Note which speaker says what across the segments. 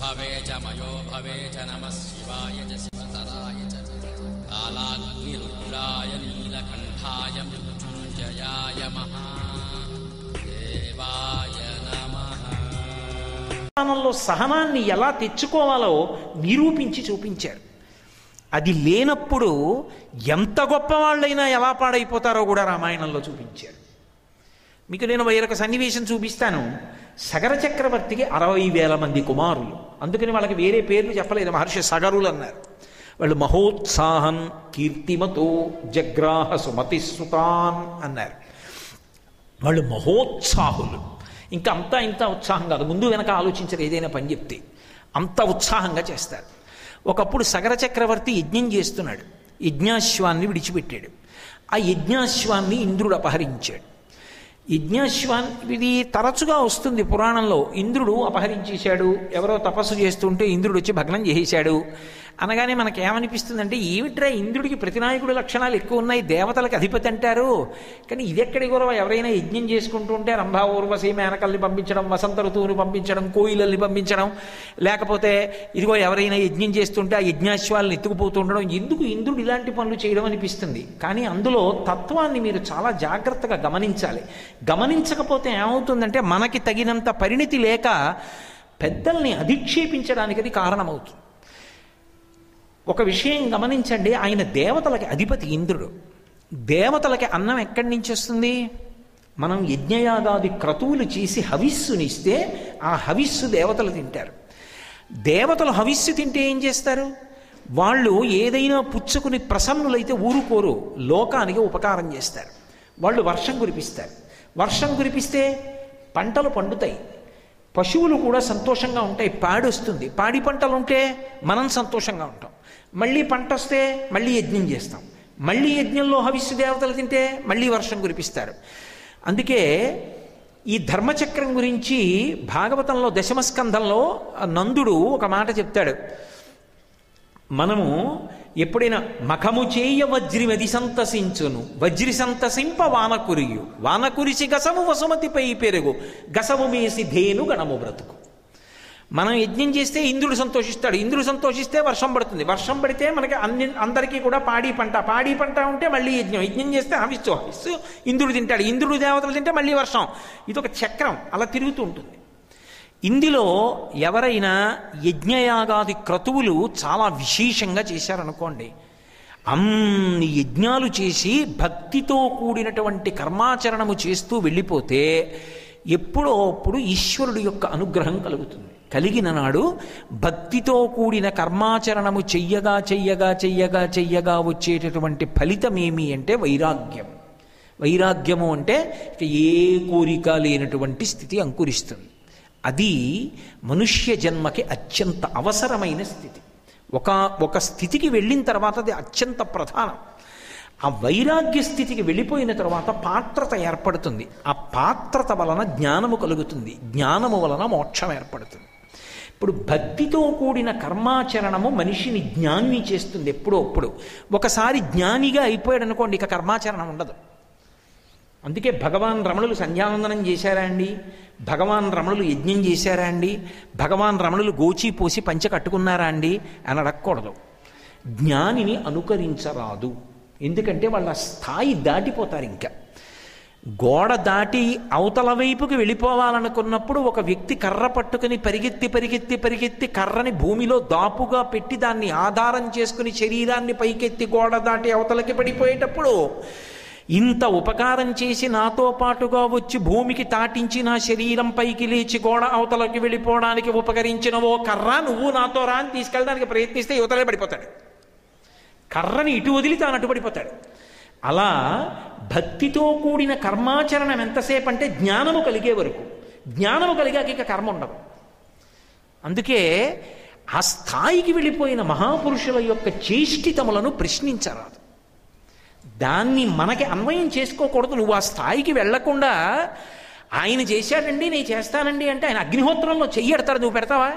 Speaker 1: भवे च मयो भवे च नमः शिवाय च शिवतराय च कालाग्निरुद्राय नीलकण्ठाय मृत्युञ्जयाय महादेवाय नमः
Speaker 2: స్థానంలో సహనాన్ని ఎలా తెచ్చుకోవాలో నిరూపించి చూపించారు అది లేనప్పుడు ఎంత గొప్పవాళ్ళైనా ఎలా పాడైపోతారో కూడా రామాయణంలో చూపించారు మీకు నేను వేరొక సన్నివేశం చూపిస్తాను సగర చక్రవర్తికి అరవై వేల మంది కుమారులు అందుకని వాళ్ళకి వేరే పేర్లు చెప్పలేదు మహర్షి సగరులు అన్నారు వాళ్ళు మహోత్సాహం కీర్తిమతో జగ్రాహ సుమతి సుతాన్ అన్నారు వాళ్ళు మహోత్సాహులు ఇంకా అంతా ఇంత ఉత్సాహం కాదు ముందు వెనక ఆలోచించరు ఏదైనా పని చెప్తే అంత ఉత్సాహంగా చేస్తారు ఒకప్పుడు సగర చక్రవర్తి యజ్ఞం చేస్తున్నాడు యజ్ఞాశ్వాన్ని విడిచిపెట్టాడు ఆ యజ్ఞాశ్వాన్ని ఇంద్రుడు అపహరించాడు యజ్ఞాశ్వాన్ ఇది తరచుగా వస్తుంది పురాణంలో ఇంద్రుడు అపహరించేశాడు ఎవరో తపస్సు చేస్తుంటే ఇంద్రుడు వచ్చి భగ్నం చేసేశాడు అనగానే మనకి ఏమనిపిస్తుందంటే ఏమిట్రా ఇంద్రుడికి ప్రతినాయకుడి లక్షణాలు ఎక్కువ ఉన్నాయి దేవతలకు అధిపతి అంటారు కానీ ఇదెక్కడి గొడవ ఎవరైనా యజ్ఞం చేసుకుంటూ ఉంటే రంభా ఊర్వశి మేనకల్ని పంపించడం వసంత ఋతువుని పంపించడం కోయిలల్ని పంపించడం లేకపోతే ఇదిగో ఎవరైనా యజ్ఞం చేస్తుంటే ఆ యజ్ఞాశ్వాలను ఎత్తుకుపోతూ ఉండడం ఎందుకు ఇంద్రుడు ఇలాంటి పనులు చేయడం అనిపిస్తుంది కానీ అందులో తత్వాన్ని మీరు చాలా జాగ్రత్తగా గమనించాలి గమనించకపోతే ఏమవుతుందంటే మనకి తగినంత పరిణితి లేక పెద్దల్ని అధిక్షేపించడానికి అది కారణమవుతుంది ఒక విషయం గమనించండి ఆయన దేవతలకి అధిపతి ఇంద్రుడు దేవతలకి అన్నం ఎక్కడి నుంచి వస్తుంది మనం యజ్ఞయాగాది క్రతువులు చేసి హవిస్సునిస్తే ఆ హవిస్సు దేవతలు తింటారు దేవతలు హవిస్సు తింటే ఏం చేస్తారు వాళ్ళు ఏదైనా పుచ్చుకుని ప్రసన్నులైతే ఊరుకోరు లోకానికి ఉపకారం చేస్తారు వాళ్ళు వర్షం కురిపిస్తారు వర్షం కురిపిస్తే పంటలు పండుతాయి పశువులు కూడా సంతోషంగా ఉంటాయి పాడి వస్తుంది పాడి పంటలు ఉంటే మనం సంతోషంగా ఉంటాం మళ్ళీ పంట వస్తే మళ్ళీ యజ్ఞం చేస్తాం మళ్ళీ యజ్ఞంలో హవిస్సు దేవతలు తింటే మళ్ళీ వర్షం కురిపిస్తారు అందుకే ఈ ధర్మచక్రం గురించి భాగవతంలో దశమస్కంధంలో నందుడు ఒక మాట చెప్తాడు మనము ఎప్పుడైనా మఖము చేయ వజ్రిమది సంతసించును వజ్రి సంతసింప వానకురియు వానకురిసి గసము వసుమతిపై పెరుగు గసము మేసి ధేను గణము బ్రతుకు మనం యజ్ఞం చేస్తే ఇంద్రుడు సంతోషిస్తాడు ఇంద్రుడు సంతోషిస్తే వర్షం పడుతుంది వర్షం పడితే మనకి అన్ని అందరికీ కూడా పాడి పంట పాడి పంట ఉంటే మళ్ళీ యజ్ఞం యజ్ఞం చేస్తే హవిస్సు హవిస్సు ఇంద్రుడు తింటాడు ఇంద్రుడు దేవతలు తింటే మళ్ళీ వర్షం ఇది ఒక చక్రం అలా తిరుగుతూ ఉంటుంది ఇందులో ఎవరైనా యజ్ఞయాగాది క్రతువులు చాలా విశేషంగా చేశారనుకోండి అన్ని యజ్ఞాలు చేసి భక్తితో కూడినటువంటి కర్మాచరణము చేస్తూ వెళ్ళిపోతే ఎప్పుడో అప్పుడు ఈశ్వరుడు యొక్క అనుగ్రహం కలుగుతుంది కలిగిన నాడు భక్తితో కూడిన కర్మాచరణము చెయ్యగా చెయ్యగా చెయ్యగా చెయ్యగా వచ్చేటటువంటి ఫలితం ఏమి అంటే వైరాగ్యం వైరాగ్యము అంటే ఇక ఏ కోరిక లేనటువంటి స్థితి అంకురిస్తుంది అది మనుష్య జన్మకి అత్యంత అవసరమైన స్థితి ఒక ఒక స్థితికి వెళ్ళిన తర్వాత అది అత్యంత ప్రధానం ఆ వైరాగ్య స్థితికి వెళ్ళిపోయిన తర్వాత పాత్రత ఏర్పడుతుంది ఆ పాత్రత వలన జ్ఞానము కలుగుతుంది జ్ఞానము వలన మోక్షం ఏర్పడుతుంది ఇప్పుడు భక్తితో కూడిన కర్మాచరణము మనిషిని జ్ఞాని చేస్తుంది ఎప్పుడో అప్పుడు ఒకసారి జ్ఞానిగా అయిపోయాడు అనుకోండి ఇక కర్మాచరణం ఉండదు అందుకే భగవాన్ రమణులు సంధ్యావందనం చేశారా అండి భగవాన్ రమణులు యజ్ఞం చేశారా అండి భగవాన్ రమణులు గోచి పోసి పంచ కట్టుకున్నారా అండి అని అడగకూడదు జ్ఞానిని అనుకరించరాదు ఎందుకంటే వాళ్ళ స్థాయి దాటిపోతారు ఇంకా గోడ దాటి అవతల వైపుకి వెళ్ళిపోవాలనుకున్నప్పుడు ఒక వ్యక్తి కర్ర పట్టుకుని పరిగెత్తి పరిగెత్తి పరిగెత్తి కర్రని భూమిలో దాపుగా పెట్టి దాన్ని ఆధారం చేసుకుని శరీరాన్ని పైకెత్తి గోడ దాటి అవతలకి పడిపోయేటప్పుడు ఇంత ఉపకారం చేసి నాతో పాటుగా వచ్చి భూమికి తాటించి నా శరీరం పైకి లేచి గోడ అవతలకి వెళ్ళిపోవడానికి ఉపకరించిన ఓ కర్ర నువ్వు నాతో రా అని తీసుకెళ్ళడానికి ప్రయత్నిస్తే యువతలే పడిపోతాడు కర్రని ఇటు వదిలి తాను అటు పడిపోతాడు అలా భక్తితో కూడిన కర్మాచరణం ఎంతసేపు అంటే జ్ఞానము కలిగే వరకు జ్ఞానము కలిగాక ఇక కర్మ ఉండదు అందుకే ఆ స్థాయికి వెళ్ళిపోయిన మహాపురుషుల యొక్క చేష్టితములను ప్రశ్నించరాదు దాన్ని మనకి అన్వయం చేసుకోకూడదు నువ్వు ఆ స్థాయికి వెళ్లకుండా ఆయన చేశాడండి నేను చేస్తానండి అంటే ఆయన అగ్నిహోత్రంలో చెయ్యడతాడు నువ్వు పెడతావా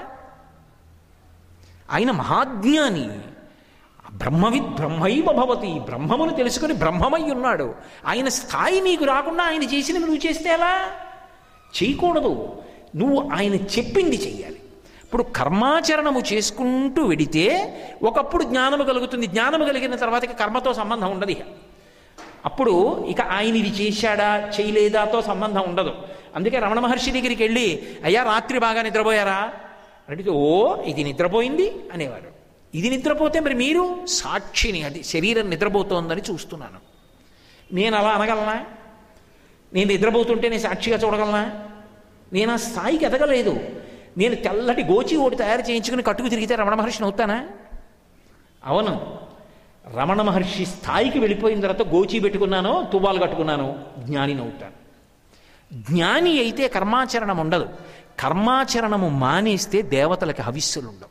Speaker 2: ఆయన మహాజ్ఞాని బ్రహ్మవిద్ బ్రహ్మైవ భవతి బ్రహ్మమును తెలుసుకుని బ్రహ్మమై ఉన్నాడు ఆయన స్థాయి నీకు రాకుండా ఆయన చేసినవి నువ్వు చేస్తే ఎలా చేయకూడదు నువ్వు ఆయన చెప్పింది చెయ్యాలి ఇప్పుడు కర్మాచరణము చేసుకుంటూ వెడితే ఒకప్పుడు జ్ఞానము కలుగుతుంది జ్ఞానము కలిగిన తర్వాత ఇక కర్మతో సంబంధం ఉండదు ఇక అప్పుడు ఇక ఆయన ఇది చేశాడా చేయలేదాతో సంబంధం ఉండదు అందుకే రమణ మహర్షి దగ్గరికి వెళ్ళి అయ్యా రాత్రి బాగా నిద్రపోయారా అడిగితే ఓ ఇది నిద్రపోయింది అనేవారు ఇది నిద్రపోతే మరి మీరు సాక్షిని అది శరీరం నిద్రపోతోందని చూస్తున్నాను నేను అలా అనగలనా నేను నిద్రపోతుంటే నేను సాక్షిగా చూడగలనా నేను ఆ స్థాయికి ఎదగలేదు నేను తెల్లటి గోచి ఓటి తయారు చేయించుకుని కట్టుకు తిరిగితే రమణ మహర్షిని అవుతానా అవును రమణ మహర్షి స్థాయికి వెళ్ళిపోయిన తర్వాత గోచి పెట్టుకున్నాను తువ్వాలు కట్టుకున్నాను జ్ఞానిని అవుతాను జ్ఞాని అయితే కర్మాచరణం ఉండదు కర్మాచరణము మానేస్తే దేవతలకి హవిస్సులు ఉండవు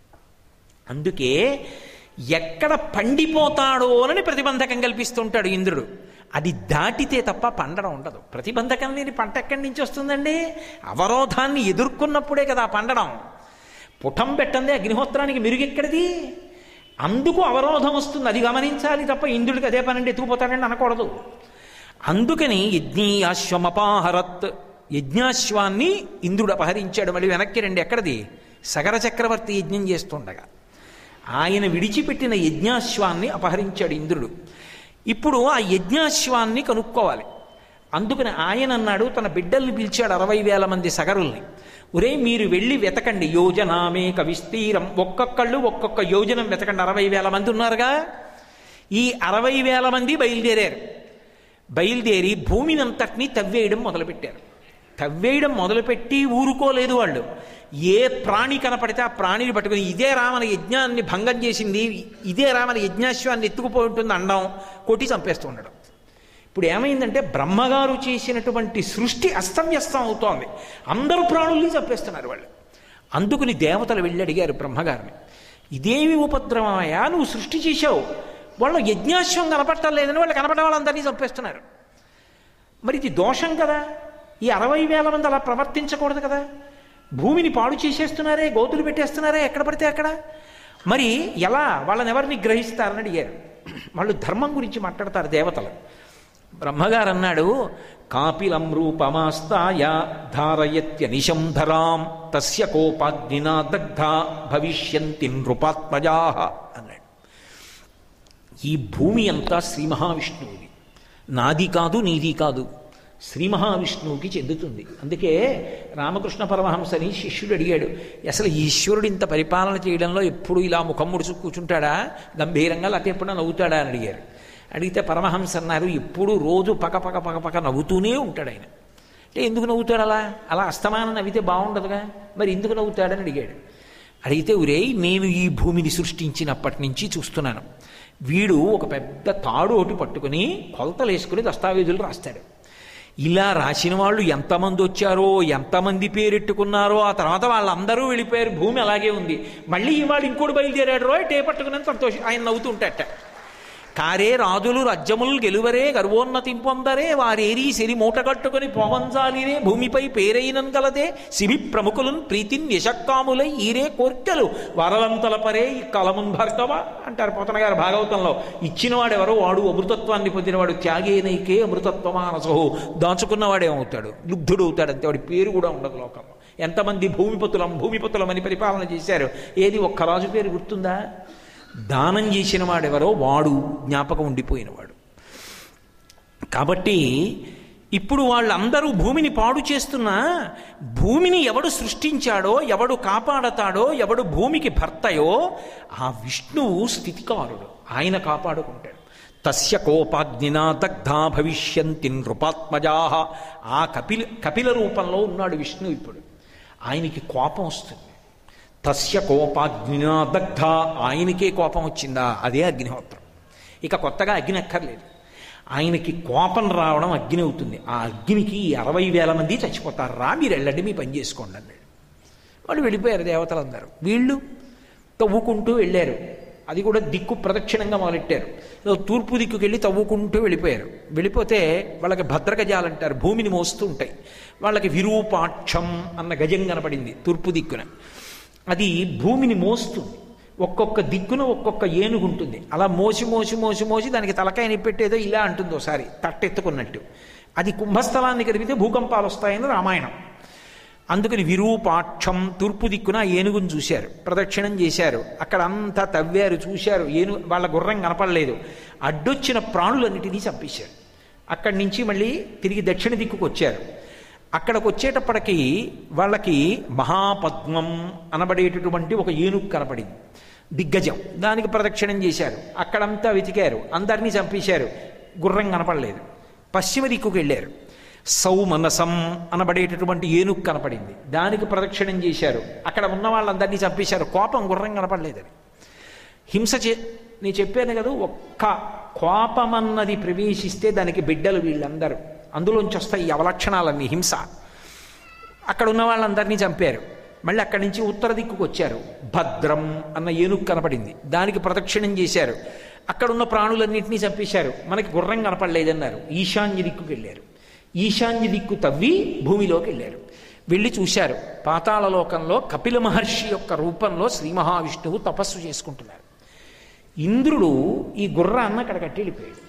Speaker 2: అందుకే ఎక్కడ పండిపోతాడో అని ప్రతిబంధకం కల్పిస్తుంటాడు ఇంద్రుడు అది దాటితే తప్ప పండడం ఉండదు ప్రతిబంధకం లేని పంట ఎక్కడి నుంచి వస్తుందండి అవరోధాన్ని ఎదుర్కొన్నప్పుడే కదా పండడం పుటం పెట్టందే అగ్నిహోత్రానికి మెరుగెక్కడిది అందుకు అవరోధం వస్తుంది అది గమనించాలి తప్ప ఇంద్రుడికి అదే పనండి ఎత్తుకుపోతాడండి అనకూడదు అందుకని యజ్ఞీయాశ్వమపాహరత్ యజ్ఞాశ్వాన్ని ఇంద్రుడు అపహరించాడు మళ్ళీ వెనక్కి రండి ఎక్కడిది సగర చక్రవర్తి యజ్ఞం చేస్తుండగా ఆయన విడిచిపెట్టిన యజ్ఞాశ్వాన్ని అపహరించాడు ఇంద్రుడు ఇప్పుడు ఆ యజ్ఞాశ్వాన్ని కనుక్కోవాలి అందుకని ఆయన అన్నాడు తన బిడ్డల్ని పిలిచాడు అరవై వేల మంది సగరుల్ని ఒరే మీరు వెళ్ళి వెతకండి యోజనామేక విస్తీరం ఒక్కొక్కళ్ళు ఒక్కొక్క యోజనం వెతకండి అరవై వేల మంది ఉన్నారుగా ఈ అరవై వేల మంది బయలుదేరారు బయలుదేరి భూమిని అంతటినీ తవ్వేయడం మొదలుపెట్టారు తవ్వేయడం మొదలుపెట్టి ఊరుకోలేదు వాళ్ళు ఏ ప్రాణి కనపడితే ఆ ప్రాణిని పట్టుకుని ఇదే రామన యజ్ఞాన్ని భంగం చేసింది ఇదే రామన యజ్ఞాశ్వాన్ని ఎత్తుకుపోయి ఉంటుంది అండం కొట్టి చంపేస్తూ ఉండడం ఇప్పుడు ఏమైందంటే బ్రహ్మగారు చేసినటువంటి సృష్టి అస్తవ్యస్తం అవుతోంది అందరూ ప్రాణుల్ని చంపేస్తున్నారు వాళ్ళు అందుకుని దేవతలు వెళ్ళి అడిగారు బ్రహ్మగారిని ఇదేమి ఉపద్రవమయ్యా నువ్వు సృష్టి చేశావు వాళ్ళు యజ్ఞాశ్వం కనపడటం లేదని వాళ్ళు కనపడే వాళ్ళందరినీ చంపేస్తున్నారు మరి ఇది దోషం కదా ఈ అరవై వేల మంది అలా ప్రవర్తించకూడదు కదా భూమిని పాడు చేసేస్తున్నారే గోతులు పెట్టేస్తున్నారే ఎక్కడ పడితే అక్కడ మరి ఎలా వాళ్ళని ఎవరిని గ్రహిస్తారని అడిగారు వాళ్ళు ధర్మం గురించి మాట్లాడతారు దేవతలు బ్రహ్మగారు అన్నాడు కాపిలం రూపమాస్తాయ ధారయత్యనిశం ధరాం తస్య కోపాగ్నినా దగ్ధ భవిష్యంతి నృపాత్మజా అన్నాడు ఈ భూమి అంతా శ్రీ మహావిష్ణువుది నాది కాదు నీది కాదు శ్రీ మహావిష్ణువుకి చెందుతుంది అందుకే రామకృష్ణ పరమహంసని శిష్యుడు అడిగాడు అసలు ఈశ్వరుడు ఇంత పరిపాలన చేయడంలో ఎప్పుడు ఇలా ముఖం ముడుచు కూర్చుంటాడా గంభీరంగా లేకపోతే ఎప్పుడైనా నవ్వుతాడా అని అడిగారు అడిగితే పరమహంస అన్నారు ఎప్పుడు రోజు పక పక పక పక నవ్వుతూనే ఉంటాడు ఆయన అంటే ఎందుకు నవ్వుతాడు అలా అలా అస్తమానం నవ్వితే బాగుండదుగా మరి ఎందుకు నవ్వుతాడని అడిగాడు అడిగితే ఉరేయ్ నేను ఈ భూమిని సృష్టించినప్పటి నుంచి చూస్తున్నాను వీడు ఒక పెద్ద తాడు ఒకటి పట్టుకుని కొలతలు వేసుకుని దస్తావేజులు రాస్తాడు ఇలా రాసిన వాళ్ళు ఎంతమంది వచ్చారో ఎంతమంది పేరెట్టుకున్నారో ఆ తర్వాత వాళ్ళందరూ వెళ్ళిపోయారు భూమి అలాగే ఉంది మళ్ళీ ఇవాళ ఇంకోటి బయలుదేరాడు రోయ్ టే పట్టుకుని సంతోషం ఆయన నవ్వుతుంటట కారే రాజులు రాజ్యములు గెలువరే గర్వోన్నతిం పొందరే వారేరి సిరి మూట కట్టుకుని పోవంజాలిరే భూమిపై పేరైనం గలదే శిబి ప్రముఖులను ప్రీతిన్ యశక్కాములై ఈరే కోర్కెలు వరలంతలపరే ఈ కలమున్ భర్గవ అంటారు పోతన గారు భాగవతంలో ఇచ్చినవాడెవరో వాడు అమృతత్వాన్ని పొందినవాడు త్యాగేనైకే అమృతత్వమానసహు దాచుకున్నవాడేమవుతాడు లుబ్ధుడు అవుతాడు అంతే వాడి పేరు కూడా ఉండదు లోకంలో ఎంతమంది భూమిపతులం భూమిపతులం అని పరిపాలన చేశారు ఏది ఒక్క రాజు పేరు గుర్తుందా దానం చేసిన వాడెవరో వాడు జ్ఞాపకం ఉండిపోయినవాడు కాబట్టి ఇప్పుడు వాళ్ళందరూ భూమిని పాడు చేస్తున్నా భూమిని ఎవడు సృష్టించాడో ఎవడు కాపాడతాడో ఎవడు భూమికి భర్తయో ఆ విష్ణువు స్థితికారుడు ఆయన కాపాడుకుంటాడు తస్య కోపాగ్నినా దగ్ధా భవిష్యంతి నృపాత్మజా ఆ కపిల కపిల రూపంలో ఉన్నాడు విష్ణు ఇప్పుడు ఆయనకి కోపం వస్తుంది తస్య కోపాగ్నినా దగ్ధ ఆయనకే కోపం వచ్చిందా అదే అగ్నిహోత్రం ఇక కొత్తగా అగ్ని అక్కర్లేదు ఆయనకి కోపం రావడం అగ్ని అవుతుంది ఆ అగ్నికి అరవై వేల మంది చచ్చిపోతారు రా మీరు వెళ్ళండి మీ పని చేసుకోండి అన్నాడు వాళ్ళు వెళ్ళిపోయారు దేవతలందరూ వీళ్ళు తవ్వుకుంటూ వెళ్ళారు అది కూడా దిక్కు ప్రదక్షిణంగా మొదలెట్టారు ఏదో తూర్పు దిక్కుకి వెళ్ళి తవ్వుకుంటూ వెళ్ళిపోయారు వెళ్ళిపోతే వాళ్ళకి భద్రగజాలు అంటారు భూమిని మోస్తూ ఉంటాయి వాళ్ళకి విరూపాక్షం అన్న గజం కనపడింది తూర్పు దిక్కున అది భూమిని మోస్తుంది ఒక్కొక్క దిక్కున ఒక్కొక్క ఏనుగు ఉంటుంది అలా మోసి మోసి మోసి మోసి దానికి తలకాయని పెట్టేదో ఇలా అంటుంది ఒకసారి తట్టెత్తుకున్నట్టు అది కుంభస్థలాన్ని కదిపితే భూకంపాలు వస్తాయని రామాయణం అందుకని విరూపాక్షం తూర్పు దిక్కున ఆ ఏనుగును చూశారు ప్రదక్షిణం చేశారు అక్కడ అంతా తవ్వారు చూశారు ఏను వాళ్ళ గుర్రం కనపడలేదు అడ్డొచ్చిన ప్రాణులన్నిటినీ చంపేశారు అక్కడి నుంచి మళ్ళీ తిరిగి దక్షిణ దిక్కుకు వచ్చారు అక్కడికి వచ్చేటప్పటికి వాళ్ళకి మహాపద్మం అనబడేటటువంటి ఒక ఏనుగు కనపడింది దిగ్గజం దానికి ప్రదక్షిణం చేశారు అక్కడంతా వెతికారు అందరినీ చంపేశారు గుర్రం కనపడలేదు పశ్చిమ దిక్కుకు వెళ్ళారు సౌమనసం అనబడేటటువంటి ఏనుగు కనపడింది దానికి ప్రదక్షిణం చేశారు అక్కడ ఉన్న వాళ్ళందరినీ చంపేశారు కోపం గుర్రం కనపడలేదని హింస చే నేను చెప్పాను కదా ఒక్క కోపమన్నది ప్రవేశిస్తే దానికి బిడ్డలు వీళ్ళందరూ అందులోంచి వస్తాయి ఈ అవలక్షణాలన్నీ హింస అక్కడ ఉన్న వాళ్ళందరినీ చంపారు మళ్ళీ అక్కడి నుంచి ఉత్తర దిక్కుకు వచ్చారు భద్రం అన్న ఏనుగు కనపడింది దానికి ప్రదక్షిణం చేశారు అక్కడ ఉన్న ప్రాణులన్నింటినీ చంపేశారు మనకి గుర్రం కనపడలేదన్నారు ఈశాన్య దిక్కుకు వెళ్ళారు ఈశాన్య దిక్కు తవ్వి భూమిలోకి వెళ్ళారు వెళ్ళి చూశారు పాతాళలోకంలో కపిల మహర్షి యొక్క రూపంలో శ్రీ మహావిష్ణువు తపస్సు చేసుకుంటున్నారు ఇంద్రుడు ఈ గుర్రాన్ని అక్కడ కట్టి వెళ్ళిపోయాడు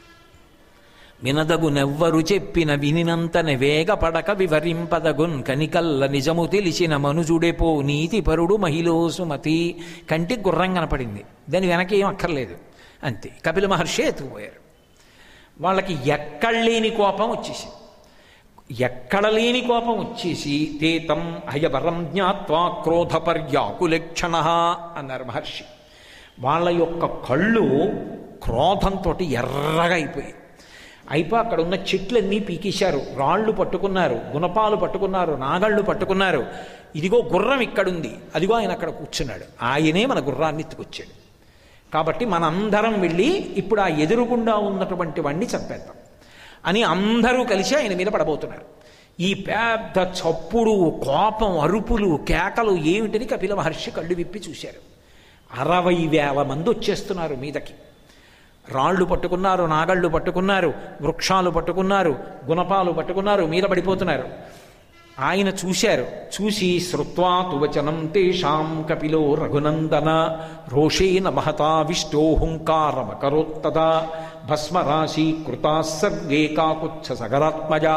Speaker 2: వినదగునెవ్వరు చెప్పిన వినినంతన వేగపడక వివరింపదగున్ కనికల్ల నిజము తెలిసిన మనుజుడెపో నీతి పరుడు మహిళో సుమతి కంటికి గుర్రం కనపడింది దాని వెనక ఏం అక్కర్లేదు అంతే కపిల మహర్షి ఎత్తుకుపోయారు వాళ్ళకి ఎక్కడ లేని కోపం వచ్చేసింది ఎక్కడ లేని కోపం వచ్చేసి తేతం హయవరం జ్ఞాత్వా క్రోధ పర్యాకులక్షణ అన్నారు మహర్షి వాళ్ళ యొక్క కళ్ళు క్రోధంతో ఎర్రగా అయిపోయాయి అయిపోయి అక్కడ ఉన్న చెట్లన్నీ పీకేశారు రాళ్ళు పట్టుకున్నారు గుణపాలు పట్టుకున్నారు నాగళ్ళు పట్టుకున్నారు ఇదిగో గుర్రం ఇక్కడుంది అదిగో ఆయన అక్కడ కూర్చున్నాడు ఆయనే మన గుర్రాన్ని ఎత్తుకొచ్చాడు కాబట్టి మనందరం వెళ్ళి ఇప్పుడు ఆ ఎదురుగుండా ఉన్నటువంటి వాణ్ణి చంపేద్దాం అని అందరూ కలిసి ఆయన మీద పడబోతున్నారు ఈ పెద్ద చప్పుడు కోపం అరుపులు కేకలు ఏమిటని కపిల మహర్షి కళ్ళు విప్పి చూశారు అరవై వేల మంది వచ్చేస్తున్నారు మీదకి రాళ్ళు పట్టుకున్నారు నాగళ్ళు పట్టుకున్నారు వృక్షాలు పట్టుకున్నారు గుణపాలు పట్టుకున్నారు మీద పడిపోతున్నారు ఆయన చూశారు చూసి శ్రుత్వా తువచనం తేషాం కపిలో రఘునందన రోషేన మహతావిష్టో హుంకారమకరోత్తదా భస్మరాశి కృతా సర్వే కాకుచ్చ సగరాత్మజా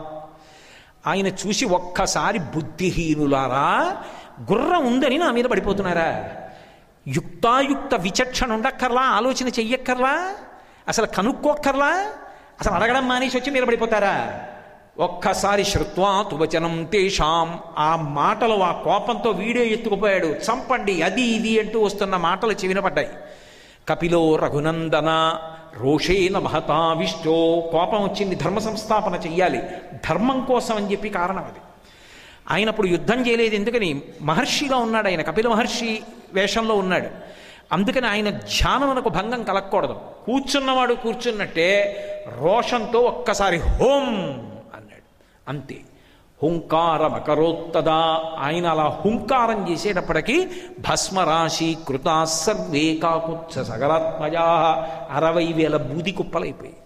Speaker 2: ఆయన చూసి ఒక్కసారి బుద్ధిహీనులారా గుర్రం ఉందని నా మీద పడిపోతున్నారా యుక్తాయుక్త విచక్షణ ఉండక్కర్లా ఆలోచన చెయ్యక్కర్లా అసలు కనుక్కోక్కర్లా అసలు అడగడం మానేసి వచ్చి మీద పడిపోతారా ఒక్కసారి శ్రుత్వా తువచనం తేషాం ఆ మాటలు ఆ కోపంతో వీడియో ఎత్తుకుపోయాడు చంపండి అది ఇది అంటూ వస్తున్న మాటలు చెవిన పడ్డాయి కపిలో రఘునందన రోషేన మహతావిష్టో కోపం వచ్చింది ధర్మ సంస్థాపన చెయ్యాలి ధర్మం కోసం అని చెప్పి కారణం అది ఆయన అప్పుడు యుద్ధం చేయలేదు ఎందుకని మహర్షిగా ఉన్నాడు ఆయన కపిల మహర్షి వేషంలో ఉన్నాడు అందుకని ఆయన ధ్యానమునకు భంగం కలగకూడదు కూర్చున్నవాడు కూర్చున్నట్టే రోషంతో ఒక్కసారి హోం అన్నాడు అంతే హుంకారమకరోత్తదా ఆయన అలా హుంకారం చేసేటప్పటికీ భస్మరాశి కృతా సర్వే కాకుచ్చ సగరాత్మజా అరవై వేల బూది కుప్పలైపోయి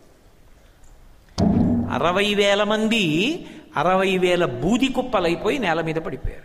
Speaker 2: అరవై వేల మంది అరవై వేల బూది కుప్పలైపోయి నేల మీద పడిపోయారు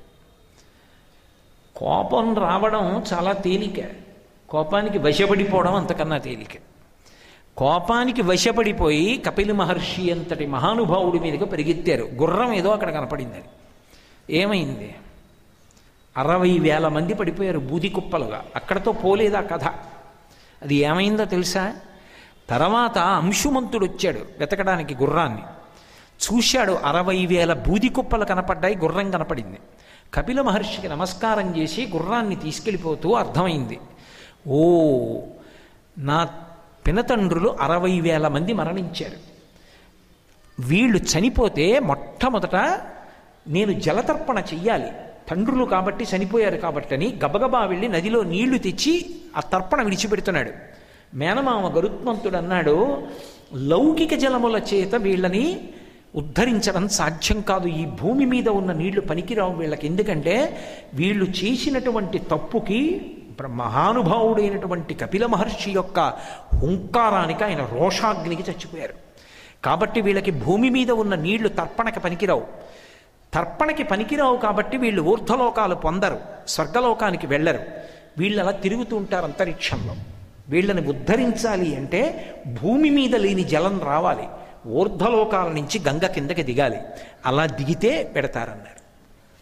Speaker 2: కోపం రావడం చాలా తేలిక కోపానికి వశపడిపోవడం అంతకన్నా తేలిక కోపానికి వశపడిపోయి కపిల మహర్షి అంతటి మహానుభావుడి మీదుగా పరిగెత్తారు గుర్రం ఏదో అక్కడ కనపడిందని ఏమైంది అరవై వేల మంది పడిపోయారు బూది కుప్పలుగా అక్కడతో పోలేదు ఆ కథ అది ఏమైందో తెలుసా తర్వాత అంశుమంతుడు వచ్చాడు వెతకడానికి గుర్రాన్ని చూశాడు అరవై వేల బూది కుప్పలు కనపడ్డాయి గుర్రం కనపడింది కపిల మహర్షికి నమస్కారం చేసి గుర్రాన్ని తీసుకెళ్ళిపోతూ అర్థమైంది ఓ నా పినతండ్రులు అరవై వేల మంది మరణించారు వీళ్ళు చనిపోతే మొట్టమొదట నేను జలతర్పణ చెయ్యాలి తండ్రులు కాబట్టి చనిపోయారు కాబట్టని గబగబా వెళ్ళి నదిలో నీళ్లు తెచ్చి ఆ తర్పణ విడిచిపెడుతున్నాడు మేనమామ గరుత్మంతుడు అన్నాడు లౌకిక జలముల చేత వీళ్ళని ఉద్ధరించడం సాధ్యం కాదు ఈ భూమి మీద ఉన్న నీళ్లు పనికిరావు వీళ్ళకి ఎందుకంటే వీళ్ళు చేసినటువంటి తప్పుకి మహానుభావుడైనటువంటి కపిల మహర్షి యొక్క హుంకారానికి ఆయన రోషాగ్నికి చచ్చిపోయారు కాబట్టి వీళ్ళకి భూమి మీద ఉన్న నీళ్లు తర్పణకి పనికిరావు తర్పణకి పనికిరావు కాబట్టి వీళ్ళు ఊర్ధ్వలోకాలు పొందరు స్వర్గలోకానికి వెళ్ళరు వీళ్ళు అలా తిరుగుతూ ఉంటారు అంతరిక్షంలో వీళ్ళని ఉద్ధరించాలి అంటే భూమి మీద లేని జలం రావాలి ఊర్ధ్వలోకాల నుంచి గంగ కిందకి దిగాలి అలా దిగితే పెడతారన్నారు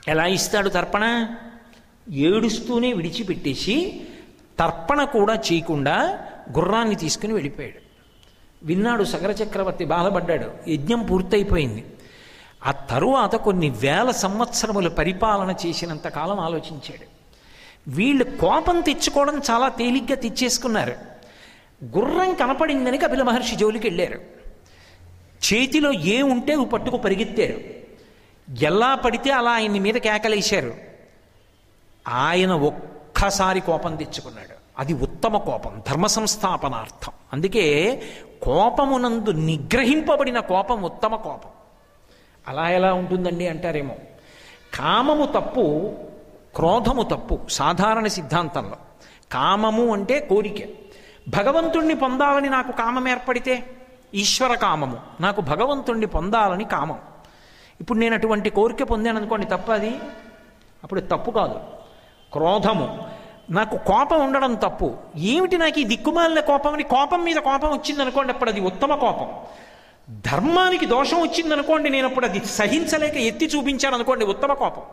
Speaker 2: ఎలా ఇస్తాడు తర్పణ ఏడుస్తూనే విడిచిపెట్టేసి తర్పణ కూడా చేయకుండా గుర్రాన్ని తీసుకుని వెళ్ళిపోయాడు విన్నాడు సగర చక్రవర్తి బాధపడ్డాడు యజ్ఞం పూర్తయిపోయింది ఆ తరువాత కొన్ని వేల సంవత్సరములు పరిపాలన చేసినంత కాలం ఆలోచించాడు వీళ్ళు కోపం తెచ్చుకోవడం చాలా తేలిగ్గా తెచ్చేసుకున్నారు గుర్రం కనపడిందని కపిల మహర్షి జోలికి వెళ్ళారు చేతిలో ఏ ఉంటే అవి పట్టుకు పరిగెత్తారు ఎలా పడితే అలా ఆయన్ని మీద కేకలేశారు ఆయన ఒక్కసారి కోపం తెచ్చుకున్నాడు అది ఉత్తమ కోపం ధర్మ సంస్థాపనార్థం అందుకే కోపమునందు నిగ్రహింపబడిన కోపం ఉత్తమ కోపం అలా ఎలా ఉంటుందండి అంటారేమో కామము తప్పు క్రోధము తప్పు సాధారణ సిద్ధాంతంలో కామము అంటే కోరిక భగవంతుణ్ణి పొందాలని నాకు కామం ఏర్పడితే ఈశ్వర కామము నాకు భగవంతుణ్ణి పొందాలని కామం ఇప్పుడు నేను అటువంటి కోరిక పొందాను అనుకోండి తప్ప అది అప్పుడు తప్పు కాదు క్రోధము నాకు కోపం ఉండడం తప్పు ఏమిటి నాకు ఈ దిక్కుమాలిన కోపం అని కోపం మీద కోపం వచ్చిందనుకోండి అప్పుడు అది ఉత్తమ కోపం ధర్మానికి దోషం వచ్చిందనుకోండి నేను అప్పుడు అది సహించలేక ఎత్తి చూపించాను అనుకోండి ఉత్తమ కోపం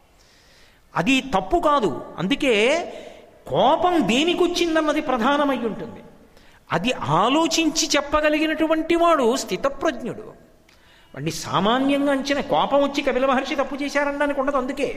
Speaker 2: అది తప్పు కాదు అందుకే కోపం దేనికి వచ్చిందన్నది ప్రధానమై ఉంటుంది అది ఆలోచించి చెప్పగలిగినటువంటి వాడు స్థితప్రజ్ఞుడు వాడిని సామాన్యంగా అంచిన కోపం వచ్చి కపిల మహర్షి తప్పు చేశారనడానికి ఉండదు అందుకే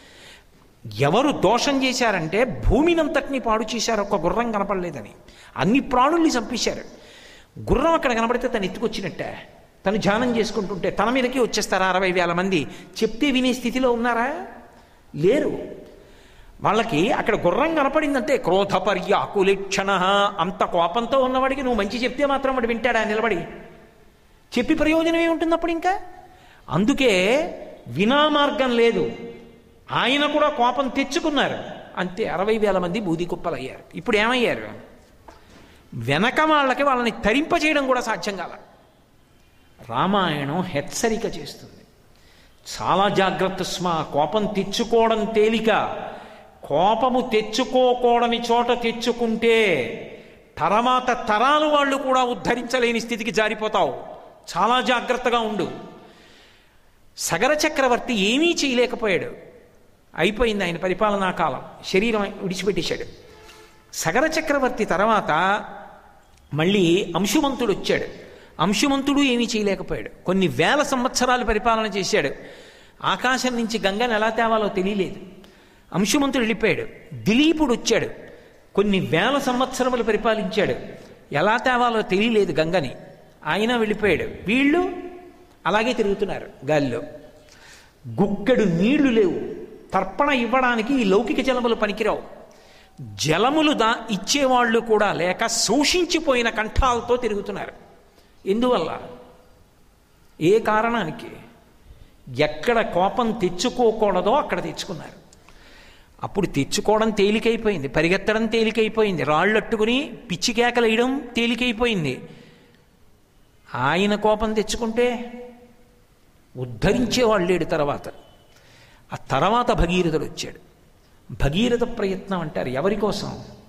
Speaker 2: ఎవరు దోషం చేశారంటే భూమినంతటిని పాడు చేశారు ఒక్క గుర్రం కనపడలేదని అన్ని ప్రాణుల్ని చంపేశారు గుర్రం అక్కడ కనబడితే తను ఎత్తుకొచ్చినట్టే తను ధ్యానం చేసుకుంటుంటే తన మీదకి వచ్చేస్తారా అరవై వేల మంది చెప్తే వినే స్థితిలో ఉన్నారా లేరు వాళ్ళకి అక్కడ గుర్రం కనపడిందంటే క్రోధ పర్యాకులిక్షణ అంత కోపంతో ఉన్నవాడికి నువ్వు మంచి చెప్తే మాత్రం వాడు వింటాడా నిలబడి చెప్పి ప్రయోజనం ఏముంటుంది అప్పుడు ఇంకా అందుకే వినా మార్గం లేదు ఆయన కూడా కోపం తెచ్చుకున్నారు అంతే అరవై వేల మంది బూది కుప్పలయ్యారు ఇప్పుడు ఏమయ్యారు వెనక వాళ్ళకి వాళ్ళని తరింపచేయడం కూడా సాధ్యం కాల రామాయణం హెచ్చరిక చేస్తుంది చాలా జాగ్రత్త స్మా కోపం తెచ్చుకోవడం తేలిక కోపము తెచ్చుకోకూడని చోట తెచ్చుకుంటే తర్వాత తరాలు వాళ్ళు కూడా ఉద్ధరించలేని స్థితికి జారిపోతావు చాలా జాగ్రత్తగా ఉండు సగర చక్రవర్తి ఏమీ చేయలేకపోయాడు అయిపోయింది ఆయన పరిపాలనా కాలం శరీరం విడిచిపెట్టేశాడు సగర చక్రవర్తి తర్వాత మళ్ళీ అంశుమంతుడు వచ్చాడు అంశుమంతుడు ఏమీ చేయలేకపోయాడు కొన్ని వేల సంవత్సరాలు పరిపాలన చేశాడు ఆకాశం నుంచి గంగను ఎలా తేవాలో తెలియలేదు అంశుమంతుడు వెళ్ళిపోయాడు దిలీపుడు వచ్చాడు కొన్ని వేల సంవత్సరములు పరిపాలించాడు ఎలా తేవాలో తెలియలేదు గంగని ఆయన వెళ్ళిపోయాడు వీళ్ళు అలాగే తిరుగుతున్నారు గాలిలో గుక్కెడు నీళ్లు లేవు తర్పణ ఇవ్వడానికి ఈ లౌకిక జలములు పనికిరావు జలములు దా ఇచ్చేవాళ్ళు కూడా లేక శోషించిపోయిన కంఠాలతో తిరుగుతున్నారు ఎందువల్ల ఏ కారణానికి ఎక్కడ కోపం తెచ్చుకోకూడదో అక్కడ తెచ్చుకున్నారు అప్పుడు తెచ్చుకోవడం తేలికైపోయింది పరిగెత్తడం తేలికైపోయింది రాళ్ళట్టుకుని పిచ్చి కేకలేయడం తేలికైపోయింది ఆయన కోపం తెచ్చుకుంటే ఉద్ధరించేవాళ్ళు లేడు తర్వాత ఆ తర్వాత భగీరథుడు వచ్చాడు భగీరథ ప్రయత్నం అంటారు ఎవరి కోసం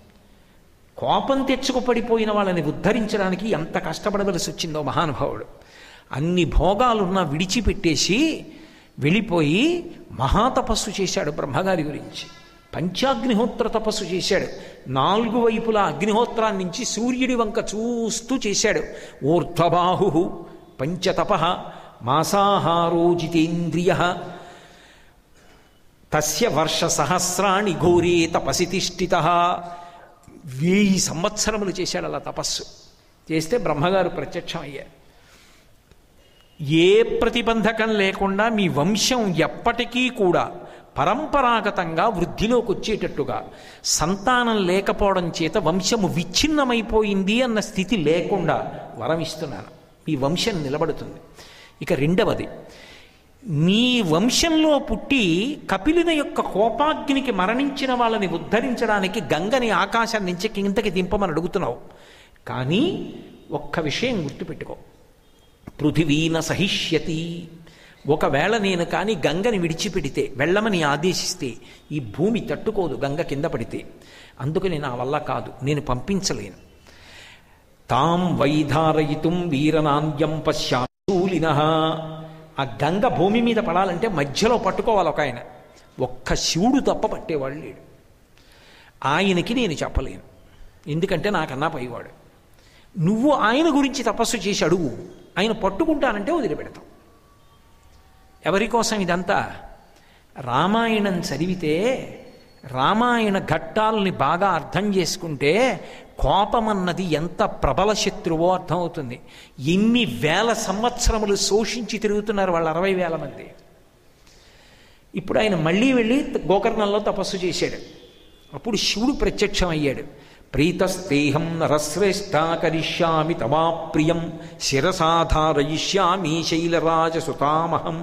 Speaker 2: కోపం తెచ్చుకు పడిపోయిన వాళ్ళని ఉద్ధరించడానికి ఎంత కష్టపడవలసి వచ్చిందో మహానుభావుడు అన్ని భోగాలున్నా విడిచిపెట్టేసి వెళ్ళిపోయి మహాతపస్సు చేశాడు బ్రహ్మగారి గురించి పంచాగ్నిహోత్ర తపస్సు చేశాడు నాలుగు వైపుల అగ్నిహోత్రాన్ని నుంచి సూర్యుడి వంక చూస్తూ చేశాడు ఊర్ధ్వబాహు పంచతప మాసాహారో జితేంద్రియ తస్య వర్ష సహస్రాణి ఘోరే తపసి తిష్ఠిత వెయ్యి సంవత్సరములు చేశాడు అలా తపస్సు చేస్తే బ్రహ్మగారు ప్రత్యక్షం అయ్యారు ఏ ప్రతిబంధకం లేకుండా మీ వంశం ఎప్పటికీ కూడా పరంపరాగతంగా వృద్ధిలోకి వచ్చేటట్టుగా సంతానం లేకపోవడం చేత వంశము విచ్ఛిన్నమైపోయింది అన్న స్థితి లేకుండా వరం ఇస్తున్నాను మీ వంశం నిలబడుతుంది ఇక రెండవది నీ వంశంలో పుట్టి కపిలుని యొక్క కోపాగ్నికి మరణించిన వాళ్ళని ఉద్ధరించడానికి గంగని ఆకాశం నుంచి కిందకి దింపమని అడుగుతున్నావు కానీ ఒక్క విషయం గుర్తుపెట్టుకో పృథివీన సహిష్యతి ఒకవేళ నేను కానీ గంగని విడిచిపెడితే వెళ్ళమని ఆదేశిస్తే ఈ భూమి తట్టుకోదు గంగ కింద పడితే అందుకని నా వల్ల కాదు నేను పంపించలేను తాం వైధారయితుం వీరనాంద్యం పశ్యాశూలిన ఆ గంగ భూమి మీద పడాలంటే మధ్యలో పట్టుకోవాలి ఒక ఆయన ఒక్క శివుడు తప్ప పట్టేవాడు లేడు ఆయనకి నేను చెప్పలేను ఎందుకంటే నాకన్నా పైవాడు నువ్వు ఆయన గురించి తపస్సు చేసి అడుగు ఆయన పట్టుకుంటానంటే వదిలిపెడతాం ఎవరి కోసం ఇదంతా రామాయణం చదివితే రామాయణ ఘట్టాలని బాగా అర్థం చేసుకుంటే కోపం అన్నది ఎంత ప్రబల శత్రువో అర్థమవుతుంది ఎన్ని వేల సంవత్సరములు శోషించి తిరుగుతున్నారు వాళ్ళు అరవై వేల మంది ఇప్పుడు ఆయన మళ్ళీ వెళ్ళి గోకర్ణంలో తపస్సు చేశాడు అప్పుడు శివుడు ప్రత్యక్షం అయ్యాడు ప్రీతస్తేహం నరశ్రేష్ఠ కరిష్యామి తమా ప్రియం శిరసాధారయిష్యామి శైలరాజసుతామహం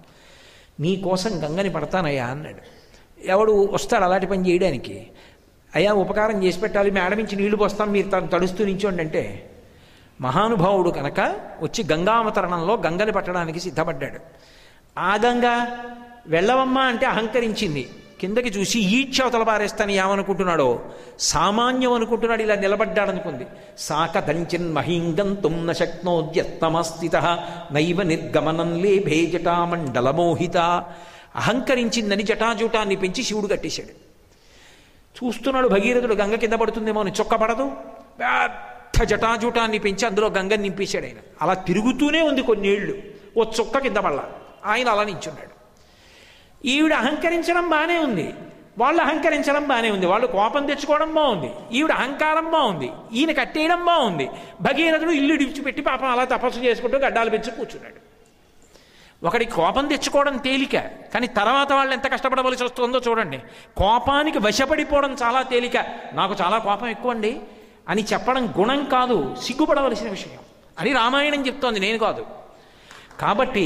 Speaker 2: నీకోసం గంగని పడతానయ్యా అన్నాడు ఎవడు వస్తాడు అలాంటి పని చేయడానికి అయ్యా ఉపకారం చేసి పెట్టాలి మేడ నుంచి నీళ్లు పోస్తాం మీరు తను తడుస్తూ నించోండి అంటే మహానుభావుడు కనుక వచ్చి గంగావతరణంలో గంగని పట్టడానికి సిద్ధపడ్డాడు ఆ గంగ వెళ్ళవమ్మా అంటే అహంకరించింది కిందకి చూసి ఈడ్చవతల పారేస్తాను ఏమనుకుంటున్నాడో సామాన్యం అనుకుంటున్నాడు ఇలా నిలబడ్డాడనుకుంది సాక దంచిన్ మహీంగంతుం న శక్నోద్యత్తమస్థిత నైవ నిర్గమనం లేభే జటామండలమోహిత అహంకరించిందని జటాజూటాన్ని పెంచి శివుడు కట్టేశాడు చూస్తున్నాడు భగీరథుడు గంగ కింద పడుతుందేమో అని చొక్క పడదు పెద్ద జటాజూటాన్ని పెంచి అందులో గంగని నింపేశాడు ఆయన అలా తిరుగుతూనే ఉంది కొన్నేళ్ళు ఓ చొక్క కింద పడలా ఆయన అలా నించున్నాడు ఈవిడ అహంకరించడం బాగానే ఉంది వాళ్ళు అహంకరించడం బాగానే ఉంది వాళ్ళు కోపం తెచ్చుకోవడం బాగుంది ఈవిడ అహంకారం బాగుంది ఈయన కట్టేయడం బాగుంది భగీరథుడు ఇల్లు విడిచిపెట్టి పాపం అలా తపస్సు చేసుకుంటూ గడ్డాలు పెంచి కూర్చున్నాడు ఒకడి కోపం తెచ్చుకోవడం తేలిక కానీ తర్వాత వాళ్ళు ఎంత కష్టపడవలసి వస్తుందో చూడండి కోపానికి వశపడిపోవడం చాలా తేలిక నాకు చాలా కోపం ఎక్కువ అండి అని చెప్పడం గుణం కాదు సిగ్గుపడవలసిన విషయం అని రామాయణం చెప్తోంది నేను కాదు కాబట్టి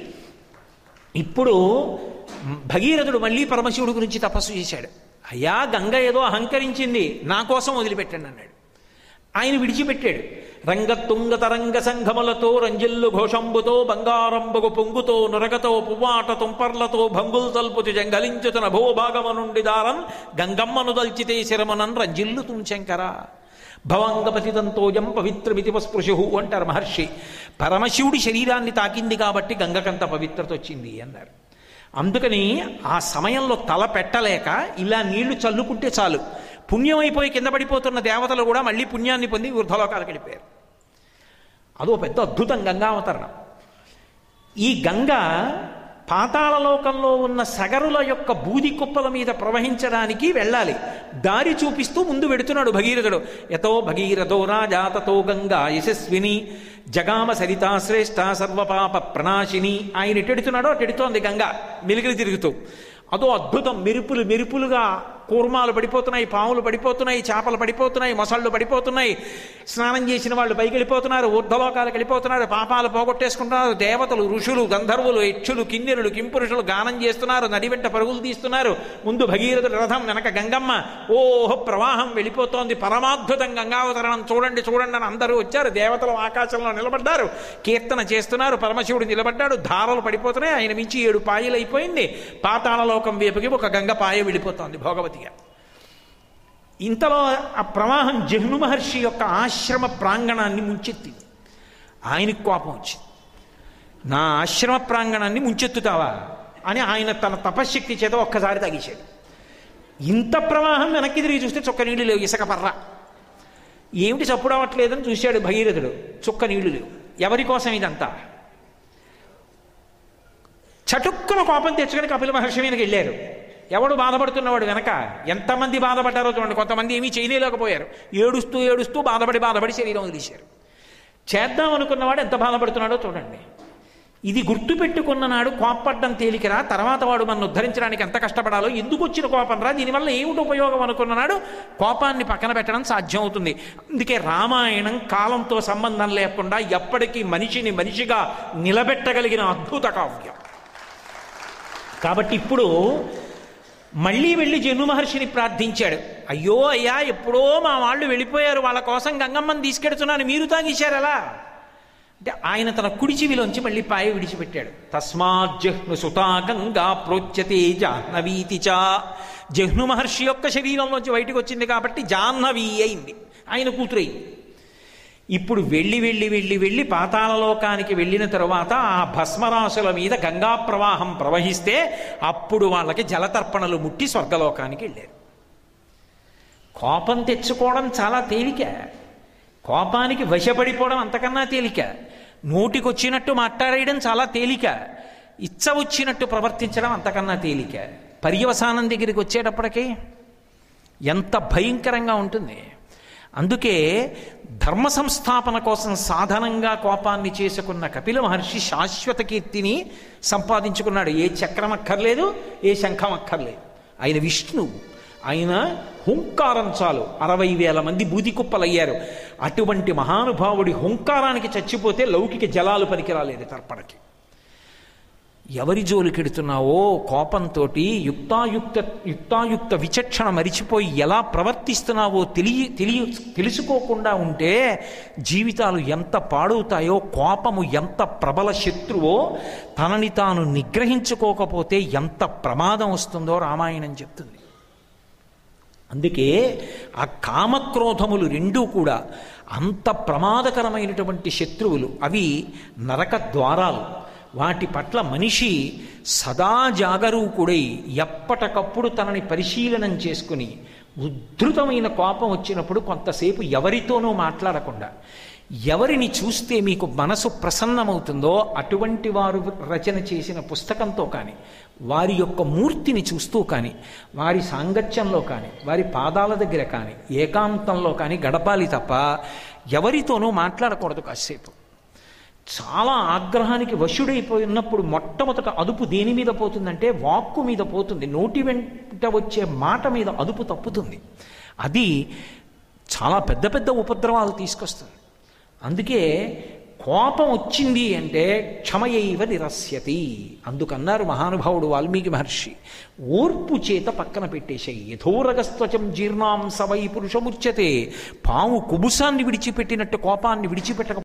Speaker 2: ఇప్పుడు భగీరథుడు మళ్ళీ పరమశివుడు గురించి తపస్సు చేశాడు అయ్యా గంగ ఏదో అహంకరించింది నా కోసం వదిలిపెట్టండి అన్నాడు ఆయన విడిచిపెట్టాడు రంగతుంగ తరంగ సంఘములతో రంజిల్లు ఘోషంబుతో బంగారంబగు పొంగుతో నురగతో పువ్వాట తుంపర్లతో భంగుల్ తల్పుతి జంగలించుతున్న భూభాగము నుండి దారం గంగమ్మను దల్చితే శిరమనన్ రంజిల్లు తుంశంకర భవంగపతితంతోజం పవిత్రమితి స్పృశు అంటారు మహర్షి పరమశివుడి శరీరాన్ని తాకింది కాబట్టి గంగకంత పవిత్రత వచ్చింది అన్నారు అందుకని ఆ సమయంలో తల పెట్టలేక ఇలా నీళ్లు చల్లుకుంటే చాలు పుణ్యం అయిపోయి కింద పడిపోతున్న దేవతలు కూడా మళ్ళీ పుణ్యాన్ని పొంది వృద్ధలోకాలకు వెళ్ళిపోయారు అదో పెద్ద అద్భుతం గంగావతరణం ఈ గంగ పాతాళలోకంలో ఉన్న సగరుల యొక్క బూది కుప్పల మీద ప్రవహించడానికి వెళ్ళాలి దారి చూపిస్తూ ముందు వెడుతున్నాడు భగీరథుడు యతో భగీరథో రాజా తతో గంగా యశస్విని జగామ సరితా శ్రేష్ఠ సర్వపాప ప్రణాశిని ఆయన ఎటెడుతున్నాడో అటెడుతోంది గంగ మెలిగిలి తిరుగుతూ అదో అద్భుతం మెరుపులు మెరుపులుగా కూర్మాలు పడిపోతున్నాయి పాములు పడిపోతున్నాయి చేపలు పడిపోతున్నాయి మొసళ్ళు పడిపోతున్నాయి స్నానం చేసిన వాళ్ళు పైకి వెళ్ళిపోతున్నారు ఊర్ధలోకాలకు వెళ్ళిపోతున్నారు పాపాలు పోగొట్టేసుకుంటున్నారు దేవతలు ఋషులు గంధర్వులు యక్షులు కిన్నెరులు కింపురుషులు గానం చేస్తున్నారు నడి వెంట పరుగులు తీస్తున్నారు ముందు భగీరథుడు రథం వెనక గంగమ్మ ఓహో ప్రవాహం వెళ్ళిపోతోంది పరమాద్భుతం గంగావతరణం చూడండి చూడండి అని అందరూ వచ్చారు దేవతలు ఆకాశంలో నిలబడ్డారు కీర్తన చేస్తున్నారు పరమశివుడు నిలబడ్డాడు ధారలు పడిపోతున్నాయి ఆయన మించి ఏడు పాయలు అయిపోయింది పాతాళలోకం వైపుకి ఒక గంగ పాయ వెళ్ళిపోతోంది భోగవతిగా ఇంతలో ఆ ప్రవాహం జహ్ను మహర్షి యొక్క ఆశ్రమ ప్రాంగణాన్ని ముంచెత్తింది ఆయనకు కోపం వచ్చింది నా ఆశ్రమ ప్రాంగణాన్ని ముంచెత్తుతావా అని ఆయన తన తపశ్శక్తి చేత ఒక్కసారి తగ్గించాడు ఇంత ప్రవాహం వెనక్కి తిరిగి చూస్తే చుక్క నీళ్లు లేవు ఇసుక పర్ర ఏమిటి చప్పుడు అవ్వట్లేదని చూశాడు భగీరథుడు చుక్క నీళ్లు లేవు ఎవరి కోసం ఇదంతా చటుక్కున కోపం తెచ్చుకొని కపిల మహర్షి మీదకి వెళ్ళారు ఎవడు బాధపడుతున్నవాడు వెనక ఎంతమంది బాధపడ్డారో చూడండి కొంతమంది ఏమీ చేయలేకపోయారు ఏడుస్తూ ఏడుస్తూ బాధపడి బాధపడి శరీరం వదిలేశారు చేద్దాం అనుకున్నవాడు ఎంత బాధపడుతున్నాడో చూడండి ఇది గుర్తుపెట్టుకున్న నాడు కోప్పడ్డం తేలికరా తర్వాత వాడు మన ఉద్ధరించడానికి ఎంత కష్టపడాలో ఎందుకు వచ్చిన కోపం రా దీనివల్ల ఏమిటి ఉపయోగం అనుకున్ననాడు కోపాన్ని పక్కన పెట్టడం సాధ్యం అవుతుంది అందుకే రామాయణం కాలంతో సంబంధం లేకుండా ఎప్పటికీ మనిషిని మనిషిగా నిలబెట్టగలిగిన అద్భుత కావ్యం కాబట్టి ఇప్పుడు మళ్ళీ వెళ్ళి జన్ను మహర్షిని ప్రార్థించాడు అయ్యో అయ్యా ఎప్పుడో మా వాళ్ళు వెళ్ళిపోయారు వాళ్ళ కోసం గంగమ్మని తీసుకెడుతున్నాను మీరు తాగేశారు అలా అంటే ఆయన తన కుడి చెవిలోంచి మళ్ళీ పాయ విడిచిపెట్టాడు తస్మాత్ జహ్ను సుతా గంగా ప్రోచ్యతే జాహ్నవీతి చ జహ్ను మహర్షి యొక్క శరీరంలోంచి బయటకు వచ్చింది కాబట్టి జాహ్నవి అయింది ఆయన కూతురయింది ఇప్పుడు వెళ్ళి వెళ్ళి వెళ్ళి వెళ్ళి పాతాళలోకానికి వెళ్ళిన తరువాత ఆ భస్మరాశుల మీద గంగా ప్రవాహం ప్రవహిస్తే అప్పుడు వాళ్ళకి జలతర్పణలు ముట్టి స్వర్గలోకానికి వెళ్ళారు కోపం తెచ్చుకోవడం చాలా తేలిక కోపానికి వశపడిపోవడం అంతకన్నా తేలిక నోటికొచ్చినట్టు మాట్లాడేయడం చాలా తేలిక ఇచ్చ వచ్చినట్టు ప్రవర్తించడం అంతకన్నా తేలిక పర్యవసానం దగ్గరికి వచ్చేటప్పటికి ఎంత భయంకరంగా ఉంటుంది అందుకే ధర్మ సంస్థాపన కోసం సాధనంగా కోపాన్ని చేసుకున్న కపిల మహర్షి శాశ్వత కీర్తిని సంపాదించుకున్నాడు ఏ చక్రం అక్కర్లేదు ఏ శంఖం అక్కర్లేదు ఆయన విష్ణువు ఆయన హుంకారం చాలు అరవై వేల మంది బూది కుప్పలయ్యారు అటువంటి మహానుభావుడి హుంకారానికి చచ్చిపోతే లౌకిక జలాలు పనికిరాలేదు తర్పణకి ఎవరి జోలికెడుతున్నావో కోపంతో యుక్తాయుక్త యుక్తాయుక్త విచక్షణ మరిచిపోయి ఎలా ప్రవర్తిస్తున్నావో తెలియ తెలియ తెలుసుకోకుండా ఉంటే జీవితాలు ఎంత పాడవుతాయో కోపము ఎంత ప్రబల శత్రువో తనని తాను నిగ్రహించుకోకపోతే ఎంత ప్రమాదం వస్తుందో రామాయణం చెప్తుంది అందుకే ఆ కామక్రోధములు రెండూ కూడా అంత ప్రమాదకరమైనటువంటి శత్రువులు అవి నరక ద్వారాలు వాటి పట్ల మనిషి సదా జాగరూకుడై ఎప్పటికప్పుడు తనని పరిశీలనం చేసుకుని ఉద్ధృతమైన కోపం వచ్చినప్పుడు కొంతసేపు ఎవరితోనూ మాట్లాడకుండా ఎవరిని చూస్తే మీకు మనసు ప్రసన్నమవుతుందో అటువంటి వారు రచన చేసిన పుస్తకంతో కానీ వారి యొక్క మూర్తిని చూస్తూ కానీ వారి సాంగత్యంలో కానీ వారి పాదాల దగ్గర కానీ ఏకాంతంలో కానీ గడపాలి తప్ప ఎవరితోనూ మాట్లాడకూడదు కాసేపు చాలా ఆగ్రహానికి వశుడైపోయి ఉన్నప్పుడు మొట్టమొదట అదుపు దేని మీద పోతుందంటే వాక్కు మీద పోతుంది నోటి వెంట వచ్చే మాట మీద అదుపు తప్పుతుంది అది చాలా పెద్ద పెద్ద ఉపద్రవాలు తీసుకొస్తుంది అందుకే కోపం వచ్చింది అంటే క్షమయైవ నిరస్యతి అందుకన్నారు మహానుభావుడు వాల్మీకి మహర్షి ఓర్పు చేత పక్కన పెట్టేశాయి యథోరగస్త్వచం జీర్ణాం సవై పురుషముచ్యతే పాము కుబుసాన్ని విడిచిపెట్టినట్టు కోపాన్ని విడిచిపెట్టక